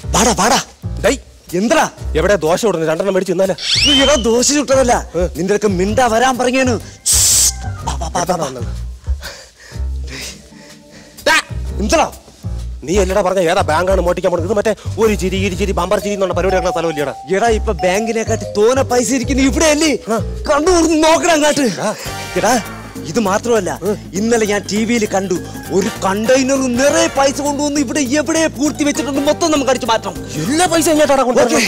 പാടാ പാടാ ഡൈ എന്താ എവിടെ ദോശ കൊടുക്കുന്നു രണ്ടെണ്ണം മേടിച്ച് തിന്നാലേ ഇവിടെ ദോശ ചുട്ടതല്ല നിന്റെ ഒക്കെ മിണ്ടാ വരാൻ പറഞ്ഞേനു എന്താ നീ എല്ലടാ പറഞ്ഞ ഏതാ ബാങ്കാണ് മോട്ടിക്കാൻ പോകുന്നത് ഇത് മറ്റേ ഒരു ചിരി ഇരു ചിരി ബമ്പർ ചിരി എന്നുള്ള പരിപാടി നടക്കുന്ന സ്ഥലമില്ലടാ എടാ ഇപ്പൊ ബാങ്കിനെക്കാട്ടി തോനെ പൈസ ഇരിക്കുന്നു ഇവിടെ അല്ലേ കണ്ടു നോക്കണം അങ്ങാട്ട് എടാ ഇത് മാത്രമല്ല ഇന്നലെ ഞാൻ ടി വിയിൽ കണ്ടു ഒരു കണ്ടെയ്നർ നിറയെ പൈസ കൊണ്ടുവന്ന് ഇവിടെ എവിടെ പൂർത്തി വെച്ചിട്ടുണ്ട് മൊത്തം നമുക്ക് അടിച്ചു മാറ്റണം എല്ലാ പൈസ എങ്ങോട്ടാടാ കൊണ്ടുവരുന്നത്?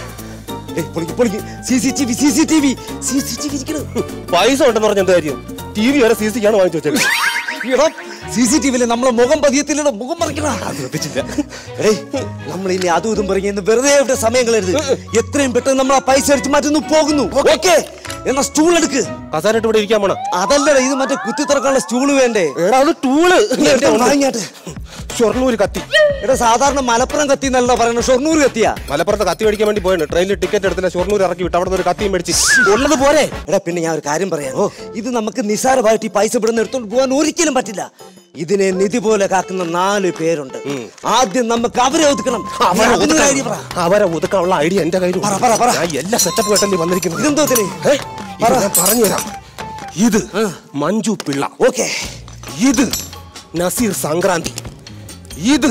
C C T V C C T V C C T V ഇരിക്കണം പൈസ ഉണ്ടെന്ന് പറഞ്ഞ എന്ത് കാര്യം ടി വി വരെ സി സി ആണ് വാങ്ങിച്ചു വെച്ചേക്കുന്നത് സി സി ടി വിയില് നമ്മളെ മുഖം പതിയത്തില്ലടോ മുഖം മറിക്കണം ശ്രദ്ധിച്ചില്ല എടേ നമ്മൾ ഇനി അതും ഇതും പറയുന്ന വെറുതെ ഇവിടെ സമയം കളരുത് എത്രയും പെട്ടെന്ന് നമ്മൾ ആ പൈസ അടിച്ച് മാറ്റുന്നു പോകുന്നു ഓക്കെ എന്നാ സ്റ്റൂൾ എടുക്ക് കസാരട്ട് ഇവിടെ ഇരിക്കാൻ പോണ അതല്ലടാ ഇത് മറ്റേ കുത്തി തുറക്കാനുള്ള സ്റ്റൂള് വേണ്ടേ എടാ അത് ടൂള് എന്റെ വാങ്ങിയാട്ടെ ഷൊർണൂര് കത്തി എടാ സാധാരണ മലപ്പുറം കത്തി എന്നല്ല പറയുന്നത് ഷൊർണൂർ കത്തിയാ മലപ്പുറത്ത് കത്തി മേടിക്കാൻ വേണ്ടി പോയാണ് ട്രെയിനിൽ ടിക്കറ്റ് എടുത്തില്ല ഷൊർണൂർ ഇറക്കി വിട്ട് അവിടെ നിന്ന് ഒരു കത്തിയും മേടിച്ച് ഉള്ളത് പോരെ എടാ പിന്നെ ഞാൻ ഒരു കാര്യം പറയാം ഇത് നമുക്ക് നിസാരമായിട്ട് ഈ പൈസ ഇവിടുന്ന് എടുത്തോണ്ട് പോകാൻ ഒരിക്കലും പറ്റില്ല ഇതിനെ നിധി പോലെ കാക്കുന്ന നാല് പേരുണ്ട് ആദ്യം നമുക്ക് അവരെ ഒതുക്കണം അവരെ നീ അതിന് ഒതുക്കാൻ- കാര്യം പറ. അവരെ ഒതുക്കാനുള്ള ഐഡിയ എന്റെ കയ്യിൽ പറ, പറ, പറ. ഞാൻ എല്ലാ സെറ്റപ്പ് കേട്ടല്ലേ വന്നിരിക്കുന്നത് ഇതെന്തോ ഇതിന്? ഏ? ഇത് ഞാൻ പറഞ്ഞുതരാം ഇത് മഞ്ജു പിള്ള ഓക്കെ ഇത് നസീർ സംക്രാന്തി ഇത്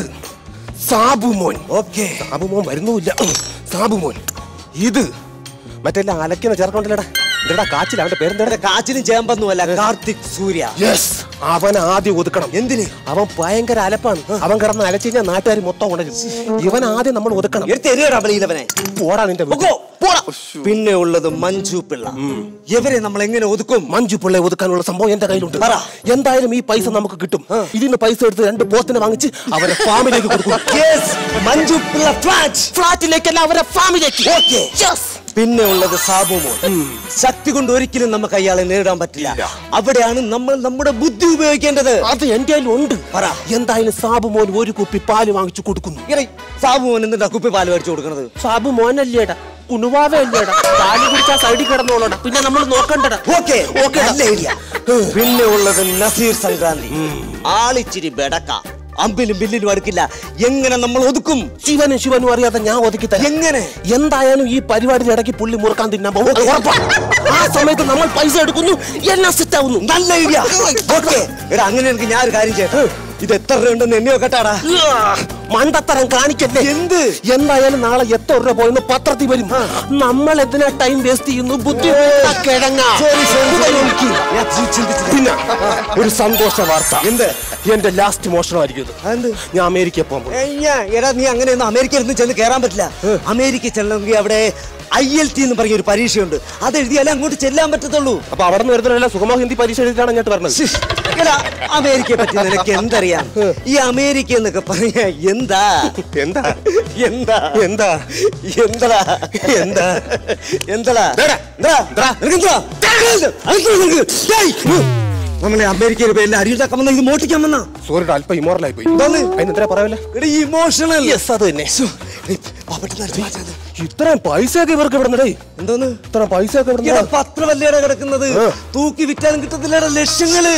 സാബുമോൻ ഓക്കെ സാബുമോൻ വരുന്നുമില്ല സാബുമോൻ ഇത് മറ്റേ അലക്കുന്ന ചെറുക്കണ്ടല്ലേടാ എന്താ കാച്ചിൽ അവന്റെ പേരെന്താ കാച്ചിനും ചേമ്പൊന്നുമല്ല കാർത്തിക് സൂര്യ യെസ് അവൻ ആദ്യം ഒതുക്കണം എന്തിന് അവൻ ഭയങ്കര അലപ്പാണ് അവൻ കിടന്ന് അലച്ചു കഴിഞ്ഞാൽ നാട്ടുകാർ മൊത്തം ഉണരും ഇവൻ ആദ്യം നമ്മൾ ഒതുക്കണം എടുത്ത് എരിയടാ വെളിയിലവനെ പോടാ നിന്റെ വീട്ടിൽ. പൊക്കോ, പോടാ. പിന്നെ ഉള്ളത് മഞ്ജു പിള്ള ഇവരെ നമ്മൾ എങ്ങനെ ഒതുക്കും മഞ്ജു പിള്ളയെ ഒതുക്കാനുള്ള സംഭവം എന്റെ കയ്യിലുണ്ട് പറ. എന്തായാലും ഈ പൈസ നമുക്ക് കിട്ടും ഇതിന് പൈസ എടുത്ത് രണ്ട് പോത്തിനെ വാങ്ങിച്ച് അവരെ ഫാമിലേക്ക് കൊടുക്കും Yes, മഞ്ജു പിള്ള ഫ്ലാറ്റ് ഫ്ലാറ്റിലേക്കല്ല അവരെ ഫാമിലേക്ക് ഓക്കെ പിന്നെ ഉള്ളത് സാബുമോൻ ശക്തി കൊണ്ട് ഒരിക്കലും നമുക്ക് അയാളെ നേരിടാൻ പറ്റില്ല അവിടെയാണ് നമ്മൾ നമ്മുടെ ബുദ്ധി ഉപയോഗിക്കേണ്ടത് അത് എന്റെ ഉണ്ട് പറ. എന്തായാലും സാബു മോൻ ഒരു കുപ്പി പാല് വാങ്ങിച്ചു കൊടുക്കുന്നു ഇങ്ങനെ സാബുമോൻ എന്തിനാ കുപ്പി പാല് മേടിച്ചു കൊടുക്കുന്നത് സാബു മോനല്ലേടാ കുണുവാവ അല്ലേടാ പാല് കുടിച്ചാ സൈഡിൽ കിടന്നോളടാ പിന്നെ നമ്മൾ നോക്കണ്ടടാ ഓക്കെ ഓക്കെ നല്ല ഐഡിയ പിന്നെ ഉള്ളത് നസീർ സംക്രാന്തി ആളിച്ചിരി ബെടക്ക അമ്പിലും ബില്ലിലും അടുക്കില്ല എങ്ങനെ നമ്മൾ ഒതുക്കും ശിവനും ശിവനും അറിയാതെ ഞാൻ ഒതുക്കി തരാം എങ്ങനെ എന്തായാലും ഈ പരിപാടിയുടെ ഇടയ്ക്ക് പുള്ളി മുറുക്കാൻ തിന്നാൻ പോകും അത് ഉറപ്പാ. ആ സമയത്ത് നമ്മൾ പൈസ എടുക്കുന്നു എല്ലാം സെറ്റ് ആവുന്നു നല്ല ഐഡിയ ഓക്കെ എടാ അങ്ങനെ എനിക്ക് ഞാൻ ഒരു കാര്യം ചെയ്യട്ടെ ഇത് എത്ര രൂപ ഉണ്ടെന്ന് എണ്ണി നോക്കട്ടാടാ ആ, മണ്ടത്തരം കാണിക്കല്ലേ എന്ത് എന്തായാലും നാളെ എത്ര രൂപ പോയെന്ന് പത്രത്തിൽ വരും നമ്മൾ എന്തിനാ ടൈം വേസ്റ്റ് ചെയ്യുന്നു ബുദ്ധി കിഴങ്ങ സോറി സോറി സോറി ഞാൻ ചി- ചിന്തിച്ചില്ല പിന്നെ ഒരു സന്തോഷ വാർത്ത എന്ത് എന്റെ ലാസ്റ്റ് മോഷണമായിരിക്കും ഇത്. അതെന്ത് ഞാൻ അമേരിക്ക പോകുമ്പോൾ ഏയ്യാ, എടാ നീ അങ്ങനെയൊന്നും അമേരിക്കയിൽ നിന്ന് ചെന്ന് കയറാൻ പറ്റില്ല അമേരിക്ക ചെല്ലണമെങ്കിൽ അവിടെ ഐ എൽ ടി എന്ന് പറഞ്ഞ ഒരു പരീക്ഷയുണ്ട് അത് എഴുതിയാലേ അങ്ങോട്ട് ചെല്ലാൻ പറ്റത്തുള്ളൂ അപ്പൊ അവിടെ നിന്ന് വരുന്നവരല്ല സുഗമ ഹിന്ദി പരീക്ഷ എഴുതിയിട്ടാണ് ഇങ്ങോട്ട് വരുന്നത് ശ്ശ്, എടാ അമേരിക്കയെ പറ്റി നിനക്ക് എന്തറിയാം ഈ അമേരിക്ക എന്നൊക്കെ പറയാ എന്താ എന്താ എന്താ എന്താ എന്താ എന്താ? എന്താ ദേടാ. എന്താ നിനക്കെന്താ? അതൊക്കെ നിനക്ക്. ഡേയ്. നമ്മളെ അമേരിക്കയിൽ പേരിൽ അരിയുണ്ടാക്കാൻ വന്ന ഇത് മോട്ടിക്കാൻ വന്ന സോറിയുടെ അല്പം ഇമോറലായി പോയി എന്താണ്? അതിന് എത്ര പറയാവില്ല ഇമോഷണൽ യെസ് അത് തന്നെ പെട്ടെന്ന് ഇത്രയും പൈസയൊക്കെ ഇവർക്ക് ഇവിടെ എന്തോന്ന് ഇത്രയും പൈസയൊക്കെ ഇവിടെ ഇവിടെ പത്രമല്ലേടെ കിടക്കുന്നത് തൂക്കി വിറ്റാലും കിട്ടത്തില്ലേടെ ലക്ഷങ്ങള്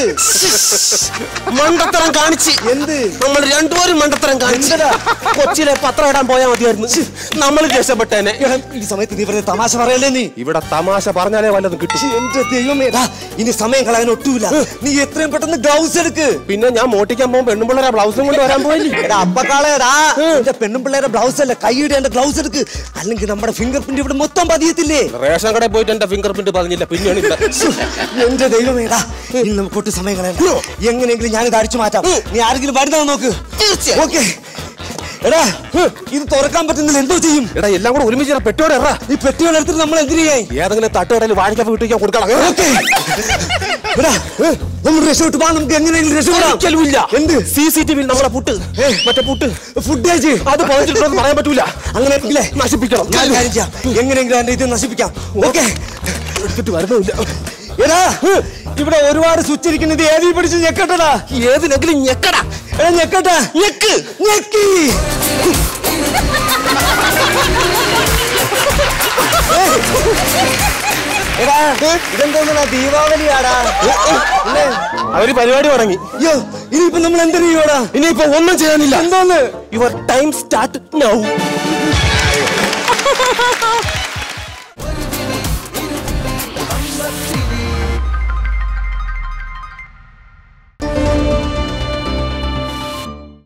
മണ്ടത്തരം കാണിച്ച് എന്ത് നമ്മൾ രണ്ടുപേരും മണ്ടത്തരം കാണിച്ച് എന്തെടാ? കൊച്ചിയിലെ പത്രം ഇടാൻ പോയാൽ മതിയായിരുന്നു നമ്മൾ രക്ഷപ്പെട്ടേനെ എടാ, ഈ സമയത്ത് നീ വെറുതെ തമാശ പറയല്ലേ നീ ഇവിടെ തമാശ പറഞ്ഞാലേ വല്ലതും കിട്ടും ശ്ശി, എന്റെ ദൈവമേടാ ഇനി സമയം കളയാൻ ഒട്ടുമില്ല നീ എത്രയും പെട്ടെന്ന് ഗ്ലൗസ് എടുക്ക് പിന്നെ ഞാൻ മോട്ടിക്കാൻ പോകുമ്പോ പെണ്ണുമ്പിള്ളേരെ ബ്ലൗസും കൊണ്ട് വരാൻ പോയില്ലേ എടാ അപ്പക്കാളേടാ എന്റെ പെണ്ണും പിള്ളേരെ ബ്ലൗസ് അല്ല കൈയുടെ എന്റെ ഗ്ലൗസ് എടുക്ക് അല്ലെങ്കിൽ നമ്മുടെ ഫിംഗർ പ്രിന്റ് ഇവിടെ മൊത്തം പതിയത്തില്ലേ റേഷൻ കടയിൽ പോയിട്ട് എന്റെ ഫിംഗർ പ്രിന്റ് പറഞ്ഞില്ല പിന്നെയാണ് ഇവിടെ എന്റെ ദൈവമേടാ ഇനി നമുക്ക് ഒട്ടും സമയം കളയണ്ട എങ്ങനെയെങ്കിലും ഞാനിത് അടിച്ചു മാറ്റാം നീ ആരെങ്കിലും വരുന്നോ നോക്ക് ഓക്കെ എടാ ഇത് തുറക്കാൻ പറ്റുന്നില്ല എന്തോ ചെയ്യും എടാ എല്ലാം കൂടെ ഒരുമിച്ച് പെട്ടോടെ എറാ ഈ പെട്ടികൾ എടുത്തിട്ട് നമ്മൾ എന്തിനു ചെയ്യാൻ ഏതെങ്കിലും തട്ടുകടയിൽ വാഴക്കപ്പ് കിട്ടിക്കാൻ കൊടുക്കണം ഓക്കെ എടാ നമ്മൾ രക്ഷപ്പെട്ടു പോകാൻ നമുക്ക് എങ്ങനെയെങ്കിലും രക്ഷപ്പെടാം ഒരിക്കലുമില്ല എന്ത് സി സി ടി വി നമ്മളെ പുട്ട് മറ്റേ പുട്ട് ഫുഡ് കഴിച്ച് അത് പതിച്ചിട്ടുണ്ടെന്ന് പറയാൻ പറ്റൂല അങ്ങനെ ആണെങ്കിലേ നശിപ്പിക്കണം ഞാൻ കാര്യം ചെയ്യാം എങ്ങനെയെങ്കിലും എന്റെ ഇത് നശിപ്പിക്കാം ഓക്കെ എടുത്തിട്ട് വരുന്നില്ല എടാ ഇവിടെ ഒരുപാട് സ്വിച്ച് ഇരിക്കുന്നത് ഏതി പിടിച്ച് ഞെക്കട്ടടാ ഏതിനെങ്കിലും ഞെക്കടാ എടാ ഞെക്കട്ടെ ഞെക്ക് ഞെക്കി എടാ ഇതെന്തോന്നാ ദീപാവലിയാടാ ഇല്ലേ? അവര് പരിപാടി തുടങ്ങി അയ്യോ ഇനിയിപ്പോ നമ്മൾ എന്ത് ചെയ്യോടാ ഇനിയിപ്പോ ഒന്നും ചെയ്യാനില്ല എന്താന്ന് യുവർ ടൈം സ്റ്റാർട്ട് നൗ